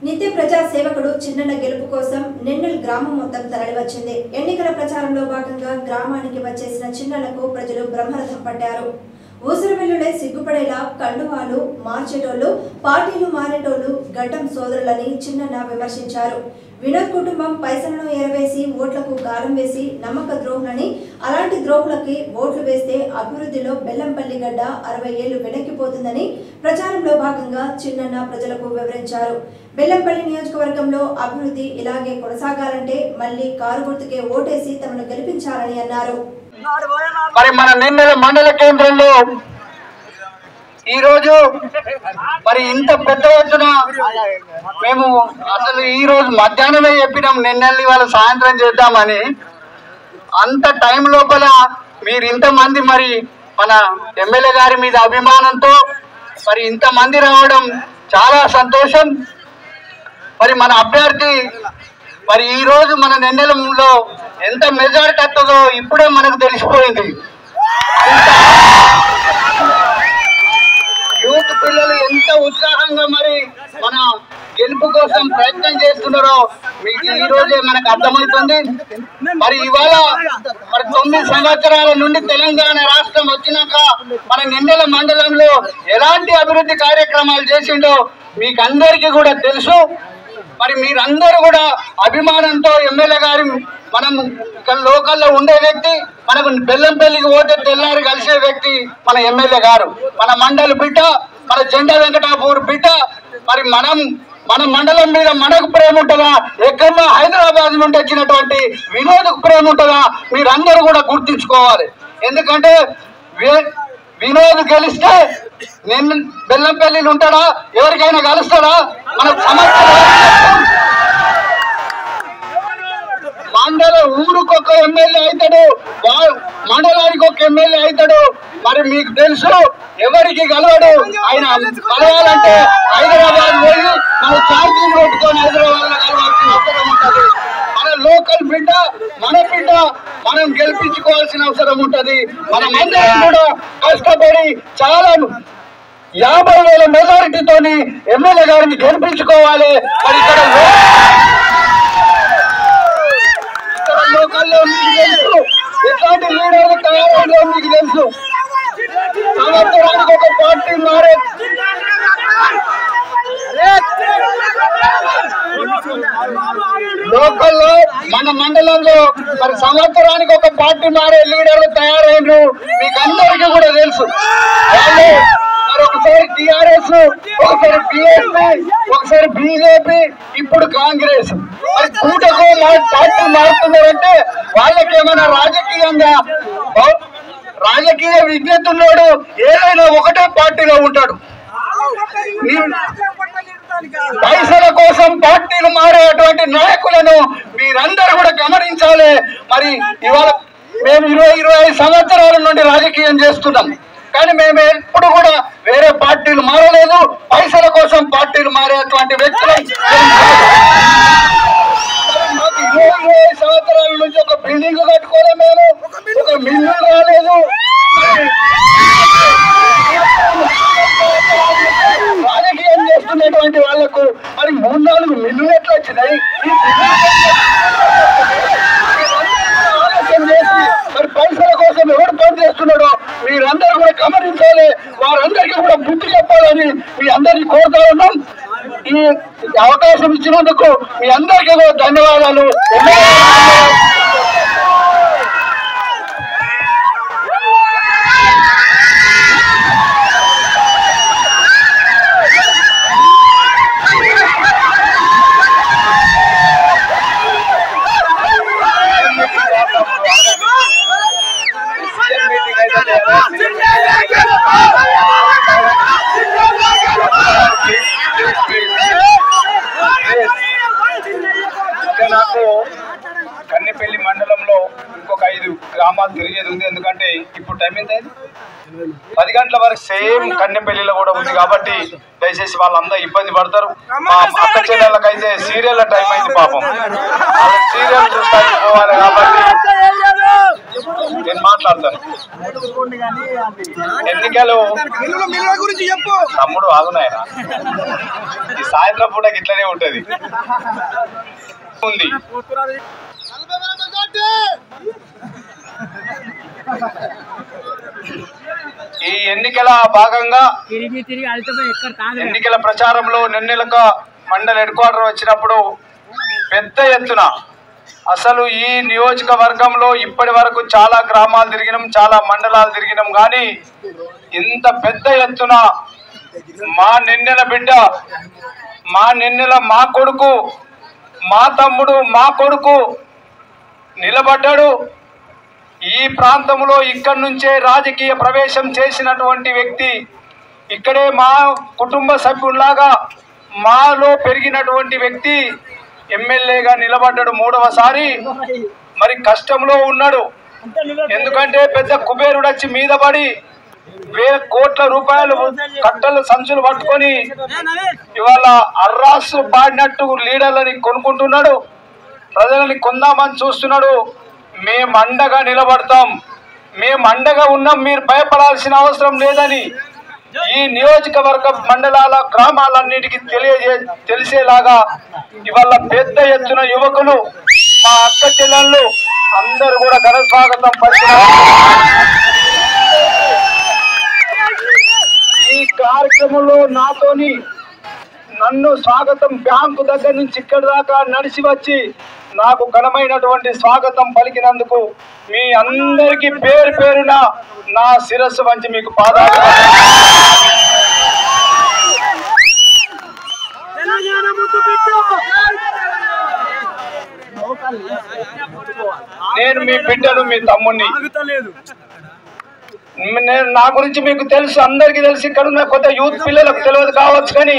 నిత్య ప్రజా సేవకుడు చిన్నన్న గెలుపు కోసం నిన్నల్ గ్రామం మొత్తం తరలివచ్చింది ఎన్నికల ప్రచారంలో భాగంగా గ్రామానికి వచ్చేసిన చిన్నన్నకు ప్రజలు బ్రహ్మరథం పట్టారు ఊసరవెల్లుడే సిగ్గుపడేలా కండువాలు మార్చేటోళ్లు పార్టీలు మారేటోళ్లు గడ్డం సోదరులని చిన్నన్న విమర్శించారు వినోద్ కుటుంబం పైసలను ఎరవేసి ఓట్లకు గాలం వేసి నమ్మక ద్రోహులని అలాంటి ద్రోహులకి ఓట్లు వేస్తే అభివృద్ధిలో బెల్లంపల్లి గడ్డ అరవై ఏళ్లు వెనక్కిపోతుందని ప్రచారంలో భాగంగా చిన్నన్న ప్రజలకు వివరించారు బెల్లంపల్లి నియోజకవర్గంలో అభివృద్ధి ఇలాగే కొనసాగాలంటే మళ్లీ కారు గుర్తుకే ఓటేసి తమను గెలిపించాలని అన్నారు మరి మన నిన్నెల మండల కేంద్రంలో ఈ రోజు మరి ఇంత పెద్ద ఎత్తున మేము అసలు ఈ రోజు మధ్యాహ్నమే చెప్పినాం నిన్నెల్లి వాళ్ళ సాయంత్రం చేద్దామని అంత టైం లోపల మీరు ఇంతమంది మరి మన ఎమ్మెల్యే గారి మీద అభిమానంతో మరి ఇంతమంది రావడం చాలా సంతోషం మరి మన అభ్యర్థి మరి ఈ రోజు మన నెన్నెలంలో ఎంత మెజారిటీ వస్తుందో ఇప్పుడే మనకు తెలిసిపోయింది యూత్ పిల్లలు ఎంత ఉత్సాహంగా మరి మన గెలుపు కోసం ప్రయత్నం చేస్తున్నారో మీకు ఈ రోజే మనకు అర్థమవుతుంది మరి ఇవాళ మరి తొమ్మిది సంవత్సరాల నుండి తెలంగాణ రాష్ట్రం వచ్చినాక మన నిన్నెల మండలంలో ఎలాంటి అభివృద్ధి కార్యక్రమాలు చేసిండో మీకు అందరికీ కూడా తెలుసు మరి మీరందరూ కూడా అభిమానంతో ఎమ్మెల్యే గారి మనం ఇక్కడ లోకల్లో ఉండే వ్యక్తి మనకు బెల్లంపల్లికి పోతే తెల్లారి కలిసే వ్యక్తి మన ఎమ్మెల్యే గారు మన మండలి బిడ్డ మన జెండా వెంకటాపూర్ బిడ్డ మరి మనం మన మండలం మీద మనకు ప్రేమ ఉంటుందా ఎక్కడో హైదరాబాద్ నుండి వచ్చినటువంటి వినోద్కు ప్రేమ ఉంటుందా మీరందరూ కూడా గుర్తించుకోవాలి ఎందుకంటే వే- వినోద్ గెలిస్తే నేను బెల్లంపల్లిలో ఉంటాడా ఎవరికైనా కలుస్తాడా మనకు సమస్య మండల ఊరుకొక ఎమ్మెల్యే అవుతాడు వా- మండలానికి ఒక ఎమ్మెల్యే అవుతాడు మరి మీకు తెలుసు ఎవరికి కలవడు ఆయన కలవాలంటే హైదరాబాద్ పోయి మన ఛార్జీలు పెట్టుకొని హైదరాబాద్ లో కలవాల్సిన అవసరం ఉంటది మన లోకల్ బిడ్డ మన బిడ్డ మనం గెలిపించుకోవాల్సిన అవసరం ఉంటది మనం అందరం కూడా కష్టపడి చాలా యాభై వేల మెజారిటీతోని ఎమ్మెల్యే గారిని గెలిపించుకోవాలి మరి ఇక్కడ లో- ఇక్కడ లోకల్లో మీకు తెలుసు ఎట్లాంటి లీడర్లు తయారైందో మీకు తెలుసు సంవత్సరానికి ఒక పార్టీ మారే లోకల్లో మన మండలంలో మరి సంవత్సరానికి ఒక పార్టీ మారే లీడర్లు తయారైనరు మీకు అందరికీ కూడా తెలుసు వాళ్ళు మరి ఒకసారి టిఆర్ఎస్ ఒకసారి బిఎస్పీ ఒకసారి బీజేపీ ఇప్పుడు కాంగ్రెస్ మరి కూటకు మా- పార్టీ మారుతున్నారంటే వాళ్ళకి ఏమైనా రాజకీయంగా బౌ- రాజకీయ విజ్ఞత ఉన్నోడు ఏదైనా ఒకటే పార్టీలో ఉంటాడు ఈ- పైసల కోసం పార్టీలు మారేటువంటి నాయకులను మీరందరూ కూడా గమనించాలి మరి ఇవాళ మేము ఇరవై ఇరవై ఐదు సంవత్సరాల నుండి రాజకీయం చేస్తున్నాం కానీ మేము ఎప్పుడు కూడా వేరే పార్టీలు మారలేదు పైసల కోసం పార్టీలు మారేటువంటి వ్యక్తులు మేము కాదు. మరి మాకు ఇరవై ఇరవై ఐదు సంవత్సరాల నుంచి ఒక బిల్డింగ్ కట్టుకోలే మేము ఒక మిల్లు రాలేదు మరి రాజకీయం చేస్తున్నటువంటి వాళ్లకు మరి మూడు నాలుగు మిల్లులు ఎట్లా వచ్చినాయి ఈ ఆలోచన చేసి మరి పైసల కోసం ఎవరు పని చేస్తున్నాడో మీరందరూ కూడా గమనించాలి వారందరికీ కూడా బుద్ధి చెప్పాలని మీ అందరికీ కోరుతా ఉన్నాం ఈ అవకాశం ఇచ్చినందుకు మీ అందరికీ కూడా ధన్యవాదాలు ఇంకా నాకు కన్నెపల్లి మండలంలో ఇంకొక ఐదు గ్రామాలు తిరిగేది ఉంది ఎందుకంటే ఇప్పుడు టైం ఎంత అయింది పది గంటల వరకు సేమ్ కన్నెపల్లిలో కూడా ఉంది కాబట్టి దయచేసి వాళ్ళందరూ ఇబ్బంది పడతారు మా అక్క చెల్లెళ్ళకైతే సీరియల్ టైం అయింది పాపం వాళ్ళు సీరియల్ చూస్తానికి పోవాలి కాబట్టి నేను మాట్లాడతాను ఎన్నికలు గురించి చెప్పు తమ్ముడు ఆగునాయన ఈ సాయంత్రం పూట ఇట్లనే ఉంటది ఉంది ఈ ఎన్నికల భాగంగా తిరిగి తిరిగి అలసిపోయి ఎక్కడ కాదు ఎన్నికల ప్రచారంలో నెన్నెలక మండల హెడ్ క్వార్టర్ వచ్చినప్పుడు పెద్ద ఎత్తున అసలు ఈ నియోజకవర్గంలో ఇప్పటి వరకు చాలా గ్రామాలు తిరిగినాం చాలా మండలాలు తిరిగినాం కానీ ఇంత పెద్ద ఎత్తున మా నిన్నెల బిడ్డ మా నిన్నెల మా కొడుకు మా తమ్ముడు మా కొడుకు నిలబడ్డాడు ఈ ప్రాంతంలో ఇక్కడి నుంచే రాజకీయ ప్రవేశం చేసినటువంటి వ్యక్తి ఇక్కడే మా కుటుంబ సభ్యుల్లాగా మాలో పెరిగినటువంటి వ్యక్తి ఎమ్మెల్యేగా నిలబడ్డాడు మూడవసారి మరి కష్టంలో ఉన్నాడు ఎందుకంటే పెద్ద కుబేరుడు వచ్చి మీద పడి వేల కోట్ల రూపాయలు కట్టలు సంచులు పట్టుకొని ఇవాళ అర్రాసు పాడినట్టు లీడర్లని కొనుక్కుంటున్నాడు ప్రజలని కొందామని చూస్తున్నాడు మేము అండగా నిలబడతాం మేము అండగా ఉన్నాం మీరు భయపడాల్సిన అవసరం లేదని ఈ నియోజకవర్గ మండలాల గ్రామాలన్నిటికీ తెలియజే తెలిసేలాగా ఇవాళ పెద్ద ఎత్తున యువకులు మా అక్క చెల్లెళ్ళు అందరూ కూడా ఘన స్వాగతం పలికినారు ఈ కార్యక్రమంలో నాతోని నన్ను స్వాగతం బ్యాంకు దగ్గర నుంచి ఇక్కడి దాకా నడిచి వచ్చి నాకు ఘనమైనటువంటి స్వాగతం పలికినందుకు మీ అందరికీ పేరు పేరున నా శిరస్సు వంచి మీకు పాదాలు తెలంగాణ ముద్దు బిడ్డ నేను మీ బిడ్డను మీ తమ్ముడిని ఆగుతలేదు నేను నా గురించి మీకు తెలుసు అందరికీ తెలుసు ఇక్కడ ఉన్న కొత్త యూత్ పిల్లలకు తెలియదు కావచ్చు కానీ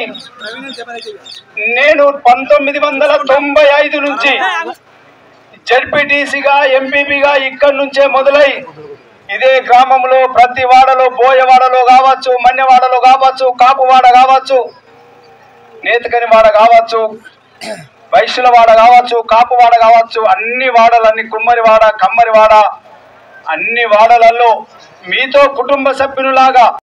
నేను పంతొమ్మిది వందల తొంభై ఐదు నుంచి జడ్పీటీసీగా ఎంపీపీగా ఇక్కడి నుంచే మొదలై ఇదే గ్రామంలో ప్రతి వాడలో బోయవాడలో కావచ్చు మన్యవాడలో కావచ్చు కాపువాడ కావచ్చు నేతకని వాడ కావచ్చు వైశ్యుల వాడ కావచ్చు కాపువాడ కావచ్చు అన్ని వాడలన్నీ కుమ్మరివాడ కమ్మరివాడ అన్ని వాడలలో మీతో కుటుంబ సభ్యునిలాగా